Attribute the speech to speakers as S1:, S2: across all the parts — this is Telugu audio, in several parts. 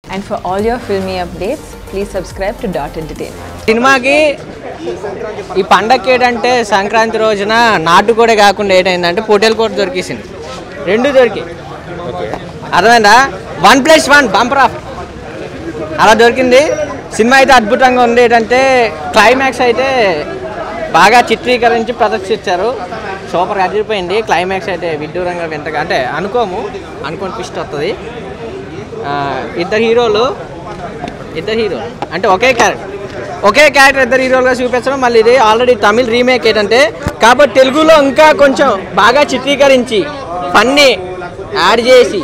S1: And for all your filmy updates, please subscribe to Dot Entertainment.
S2: సినిమాకి ఈ పండగకి ఏంటంటే సంక్రాంతి రోజున నాటుకోడే కాకుండా ఏంటంటే పొటేల్ కోట దొరికేసింది రెండు దొరికి అర్థమైందా one plus one bumper off అలా దొరికింది సినిమా అయితే అద్భుతంగా ఉంది ఏంటంటే క్లైమాక్స్ అయితే బాగా చిత్రీకరించి ప్రదర్శించారు సూపర్ అదిరిపోయింది క్లైమాక్స్ అయితే విడ్డూరంగా వింతగా అంటే అనుకోము అనుకోని ట్విస్ట్ వస్తుంది ఆ, ఇద్దరు హీరోలు ఇద్దరు హీరోలు అంటే ఒకే క్యారెక్టర్ ఒకే క్యారెక్టర్ ఇద్దరు హీరోలుగా చూపించడం మళ్ళీ ఇది ఆల్రెడీ తమిళ్ రీమేక్ ఏంటంటే కాబట్టి తెలుగులో ఇంకా కొంచెం బాగా చిత్రీకరించి ఫన్నీ యాడ్ చేసి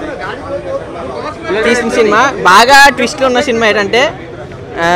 S2: తీసిన సినిమా బాగా ట్విస్ట్లు ఉన్న సినిమా ఏంటంటే ఆ,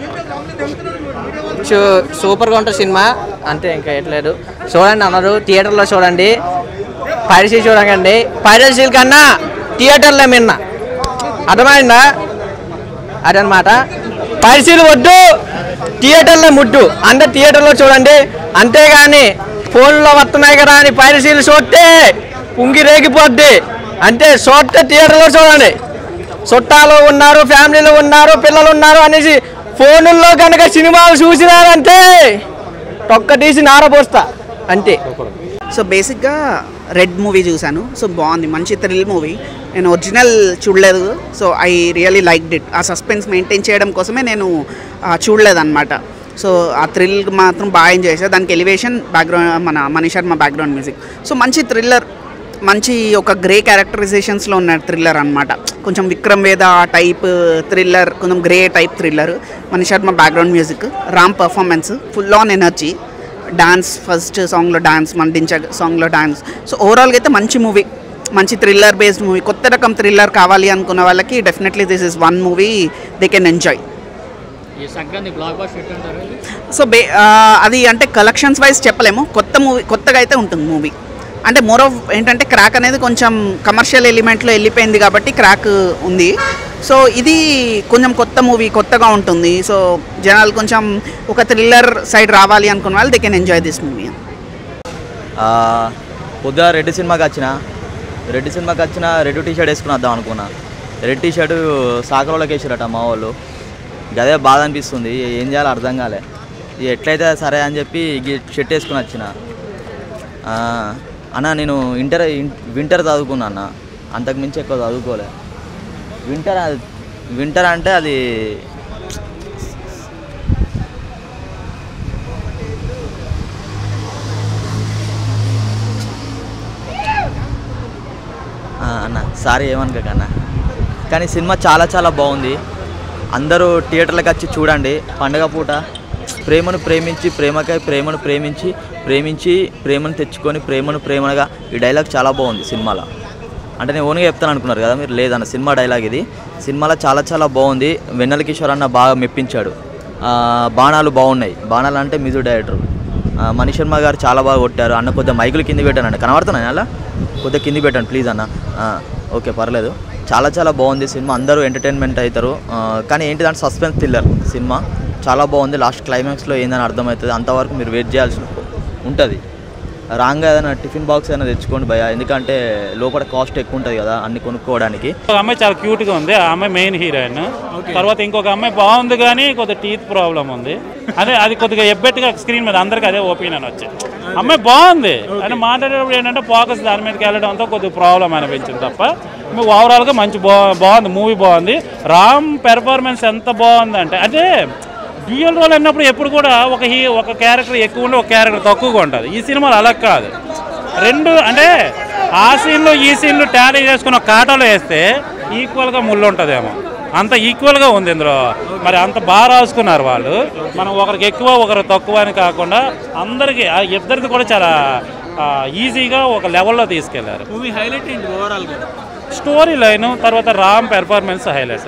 S2: చూ సూపర్గా ఉంటుంది సినిమా అంతే ఇంకా ఎట్లేదు చూడండి అన్నారు థియేటర్లో చూడండి పైరసీ చూడకండి పైరసీల కన్నా థియేటర్లో మిన్న అర్థమైందా అదనమాట పైరసీలు వద్దు థియేటర్లో ముడ్డు అందరు థియేటర్లో చూడండి అంతేగాని ఫోన్లో వస్తున్నాయి కదా అని పైరసీలు చూస్తే ఉంగి రేగిపోద్ది అంటే చూస్తే థియేటర్లో చూడండి చుట్టాలు ఉన్నారు ఫ్యామిలీలో ఉన్నారు పిల్లలు ఉన్నారు అనేసి ఫోనుల్లో కనుక సినిమాలు చూసినారంటే తొక్క తీసి నారపోస్తా అంతే
S3: సో బేసిక్గా రెడ్ మూవీ చూశాను సో బాగుంది మంచి థ్రిల్ మూవీ నేను ఒరిజినల్ చూడలేదు so I really liked it ఆ సస్పెన్స్ మెయింటైన్ చేయడం కోసమే నేను చూడలేదన్నమాట సో ఆ థ్రిల్ మాత్రం బాగా ఎంజాయ్ చేశాను దానికి ఎలివేషన్ బ్యాక్గ్రౌండ్ మన Mani Sharma background music so మంచి థ్రిల్లర్ మంచి ఒక గ్రే క్యారెక్టరైజేషన్స్లో ఉన్న థ్రిల్లర్ అనమాట కొంచెం విక్రమ్ వేద టైప్ థ్రిల్లర్ కొంచెం grey type thriller Mani Sharma background music Ram performance full on energy dance first సాంగ్లో డాన్స్ మన డించ సాంగ్లో డాన్స్ సో ఓవరాల్గా అయితే మంచి మూవీ మంచి థ్రిల్లర్ బేస్డ్ మూవీ కొత్త రకం థ్రిల్లర్ కావాలి అనుకున్న వాళ్ళకి definitely this is one movie they can enjoy
S2: ఈ సంక్రాంతి బ్లాక్ బాస్ ఎట్టుంటారు
S3: సో బే ఆ, అది అంటే కలెక్షన్స్ వైజ్ చెప్పలేము కొత్త మూవీ కొత్తగా అయితే ఉంటుంది మూవీ అంటే మోర్ ఆఫ్ ఏంటంటే క్రాక్ అనేది కొంచెం కమర్షియల్ ఎలిమెంట్లో వెళ్ళిపోయింది కాబట్టి క్రాక్ ఉంది సో ఇది కొంచెం కొత్త మూవీ కొత్తగా ఉంటుంది సో జనాలు కొంచెం ఒక థ్రిల్లర్ సైడ్ రావాలి అనుకున్న వాళ్ళు they can enjoy this movie
S4: ఆ, పొద్దున రెడ్ సినిమాకి వచ్చిన రెడ్ సినిమాకి వచ్చిన రెడ్ టీ షర్ట్ వేసుకుని వద్దాం అనుకున్నా రెడ్ టీ షర్ట్ సాకరోళ్ళకి వేసారట మా వాళ్ళు గదే బాధ అనిపిస్తుంది ఏం చేయాలో అర్థం కాలే ఇక ఎట్లయితే సరే అని చెప్పి ఈ షర్ట్ వేసుకుని వచ్చిన ఆ, అన్న నేను ఇంటర్ ఇన్- వింటర్ చదువుకున్నా అన్న అంతకు మించి ఎక్కువ చదువుకోలే వింటర్ అది- వింటర్ అంటే అది ఆ, అన్న సారీ ఏమనుకోకన్నా కానీ సినిమా చాలా చాలా బాగుంది అందరూ థియేటర్లకు వచ్చి చూడండి పండగ పూట ప్రేమను ప్రేమించి ప్రేమకై ప్రేమను ప్రేమించి ప్రేమించి ప్రేమను తెచ్చుకొని ప్రేమను ప్రేమగా ఈ డైలాగ్ చాలా బాగుంది సినిమాలో అంటే నేను ఓన్గా చెప్తాను అనుకున్నారు కదా మీరు లేదన్న సినిమా డైలాగ్ ఇది సినిమాలో చాలా చాలా బాగుంది వెన్నెల కిషోర్ అన్న బాగా మెప్పించాడు ఆ, బాణాలు బాగున్నాయి బాణాలు అంటే మ్యూజిక్ డైరెక్టర్ మణి శర్మ గారు చాలా బాగా కొట్టారు అన్న కొద్దిగా మైకులు కింది పెట్టానండి కనబడుతున్నాయి అలా కొద్దిగా కింది పెట్టండి ప్లీజ్ అన్న ఆ, ఓకే పర్లేదు చాలా చాలా బాగుంది సినిమా అందరూ ఎంటర్టైన్మెంట్ అవుతారు ఆ, కానీ ఏంటిదంటే సస్పెన్స్ థ్రిల్లర్ సినిమా చాలా బాగుంది లాస్ట్ క్లైమాక్స్లో ఏందని అర్థమవుతుంది అంతవరకు మీరు వెయిట్ చేయాల్సి ఉంటుంది రాంగా ఏదైనా టిఫిన్ బాక్స్ అయినా తెచ్చుకోండి భయ ఎందుకంటే లోపల కాస్ట్ ఎక్కువ ఉంటుంది కదా అన్ని కొనుక్కోవడానికి
S5: ఒక అమ్మాయి చాలా క్యూట్ గా ఉంది ఆ అమ్మాయి మెయిన్ హీరోయిన్ తర్వాత ఇంకొక అమ్మాయి బాగుంది కానీ కొద్దిగా టీత్ ప్రాబ్లం ఉంది అదే అది కొద్దిగా ఎబ్బెట్టుగా స్క్రీన్ మీద అందరికి అదే ఒపీనియన్ వచ్చి అమ్మాయి బాగుంది అని మాట్లాడేటప్పుడు ఏంటంటే ఫోకస్ దాని మీదకి వెళ్ళడంతో కొద్దిగా ప్రాబ్లం అనిపించింది తప్ప ఓవరాల్ గా మంచి బా బాగుంది మూవీ బాగుంది రామ్ పెర్ఫార్మెన్స్ ఎంత బాగుంది అంటే అంటే డ్యూయల్ రోల్ అన్నప్పుడు ఎప్పుడు కూడా ఒక హీ ఒక క్యారెక్టర్ ఎక్కువ ఉండి ఒక క్యారెక్టర్ తక్కువగా ఉంటుంది ఈ సినిమాలో అలా కాదు రెండు అంటే ఆ సీన్లో ఈ సీన్లు టాలీ చేసుకుని ఒక కాటాలో వేస్తే ఈక్వల్గా ముళ్ళు ఉంటుందేమో అంత ఈక్వల్గా ఉంది ఇందులో మరి అంత బాగా రాసుకున్నారు వాళ్ళు మనం ఒకరికి ఎక్కువ ఒకరు తక్కువ అని కాకుండా అందరికీ ఆ ఇద్దరిది కూడా చాలా ఆ, ఈజీగా ఒక లెవెల్లో తీసుకెళ్లారు
S6: మూవీ హైలైట్ ఏంటి ఓవరాల్ గా
S5: స్టోరీ లైన్ తర్వాత రామ్ పెర్ఫార్మెన్స్ హైలైట్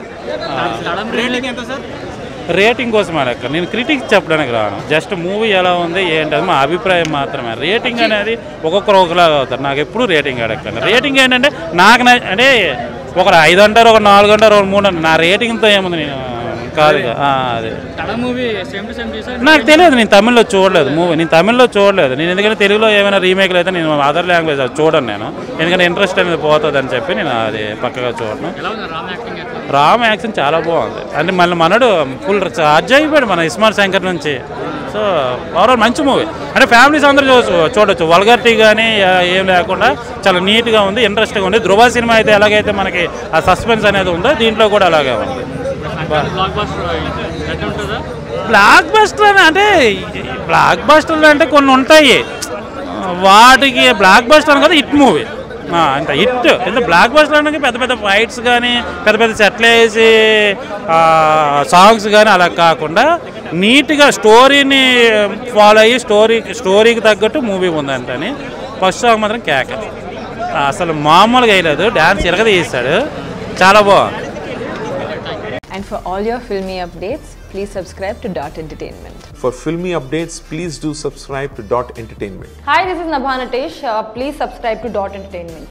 S6: రేటింగ్ ఎంత సార్
S5: రేటింగ్ కోసం లెక్క నేను క్రిటిక్స్ చెప్పడానికి రాను జస్ట్ మూవీ ఎలా ఉంది ఏంటి అది మా అభిప్రాయం మాత్రమే రేటింగ్ అనేది ఒక్కొక్కరు ఒకలాగా అవుతారు నాకు ఎప్పుడు రేటింగ్ అడగండి రేటింగ్ ఏంటంటే నాకు న- అంటే ఒకరు ఐదు అంటారు ఒక నాలుగు అంటారు ఒక మూడు అంటారు నా రేటింగ్తో ఏముంది నేను కాదు ఆ, అదే
S6: తడ మూవీ సేమ్ టు సేమ్ చేశారు
S5: నాకు తెలియదు నేను తమిళ్లో చూడలేదు మూవీ నేను తమిళ్లో చూడలేదు నేను ఎందుకంటే తెలుగులో ఏమైనా రీమేక్లు అయితే నేను అదర్ లాంగ్వేజ్ అది చూడను నేను ఎందుకంటే ఇంట్రెస్ట్ అనేది పోతుంది అని చెప్పి నేను అది పక్కగా చూడను
S6: ఎలా ఉంది రామ్ యాక్టింగ్ ఎట్లా
S5: రామ్ యాక్షన్ చాలా బాగుంది అంటే మళ్ళీ మనడు ఫుల్ చార్జ్ అయిపోయాడు మన ఇస్మార్ట్ శంకర్ నుంచి సో ఓవరాల్ మంచి మూవీ అంటే ఫ్యామిలీస్ అందరూ చూడొచ్చు చూడొచ్చు వల్గర్టీ కానీ ఏం లేకుండా చాలా నీట్గా ఉంది ఇంట్రెస్ట్గా ఉంది ధృవ సినిమా అయితే ఎలాగైతే మనకి ఆ సస్పెన్స్ అనేది ఉందో దీంట్లో కూడా అలాగే ఉంది
S6: బ్లాక్ బస్టర్ ఎట్లా ఉంటుందా
S5: బ్లాక్ బస్టర్ అంటే బ్లాక్ బస్టర్లు అంటే కొన్ని ఉంటాయి వాటికి బ్లాక్ బస్టర్ అని కదా హిట్ మూవీ అంత హిట్ అంటే బ్లాక్ బస్టర్ అంటే పెద్ద పెద్ద ఫైట్స్ కానీ పెద్ద పెద్ద సెట్లు వేసి సాంగ్స్ కానీ అలా కాకుండా నీట్గా స్టోరీని ఫాలో అయ్యి స్టోరీ స్టోరీకి తగ్గట్టు మూవీ ఉందంటని ఫస్ట్ సాంగ్ మాత్రం కేక అసలు మామూలుగా వేయలేదు డ్యాన్స్ ఇరగది చేస్తాడు చాలా బాగుంది
S1: And for all your filmy updates, please subscribe to Dot Entertainment.
S7: For filmy updates, please do subscribe to Dot Entertainment.
S8: Hi, this is Nabha Natesh. Uh, please subscribe to Dot Entertainment.